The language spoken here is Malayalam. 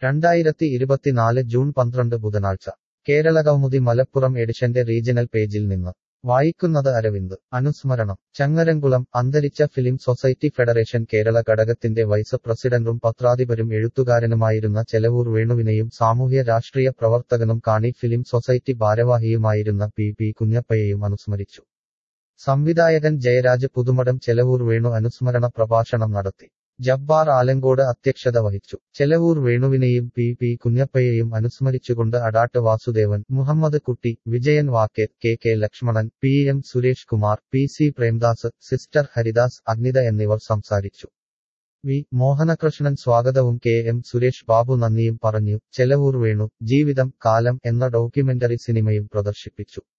രണ്ടായിരത്തി ഇരുപത്തിനാല് ജൂൺ പന്ത്രണ്ട് ബുധനാഴ്ച കേരള കൗമുദി മലപ്പുറം എഡിഷന്റെ റീജിയണൽ പേജിൽ നിന്ന് വായിക്കുന്നത് അരവിന്ദ് അനുസ്മരണം ചങ്ങരംകുളം അന്തരിച്ച ഫിലിം സൊസൈറ്റി ഫെഡറേഷൻ കേരള ഘടകത്തിന്റെ വൈസ് പ്രസിഡന്റും പത്രാധിപരും എഴുത്തുകാരനുമായിരുന്ന ചെലവൂർ വേണുവിനെയും സാമൂഹ്യ രാഷ്ട്രീയ പ്രവർത്തകനും കാണി ഫിലിം സൊസൈറ്റി ഭാരവാഹിയുമായിരുന്ന പി പി കുഞ്ഞപ്പയെയും അനുസ്മരിച്ചു സംവിധായകൻ ജയരാജ് പുതുമടം ചെലവൂർ വേണു അനുസ്മരണ പ്രഭാഷണം നടത്തി ജബ്ബാർ ആലങ്കോട് അധ്യക്ഷത വഹിച്ചു ചെലവൂർ വേണുവിനെയും പി പി കുഞ്ഞപ്പയെയും അനുസ്മരിച്ചുകൊണ്ട് Adat Vasudevan Muhammad Kutty Vijayan Walker K K Lakshmanan P M Suresh Kumar P C Premdas sister Haridas Agnitha എന്നിവർ സംസാരിച്ചു വി മോഹനകൃഷ്ണൻ സ്വാഗതവും കെ എം സുരേഷ് ബാബു നന്ദിയും പറഞ്ഞു ചെലവൂർ വേണു ജീവിതം കാലം എന്ന ഡോക്യുമെന്ററി സിനിമയും പ്രദർശിപ്പിച്ചു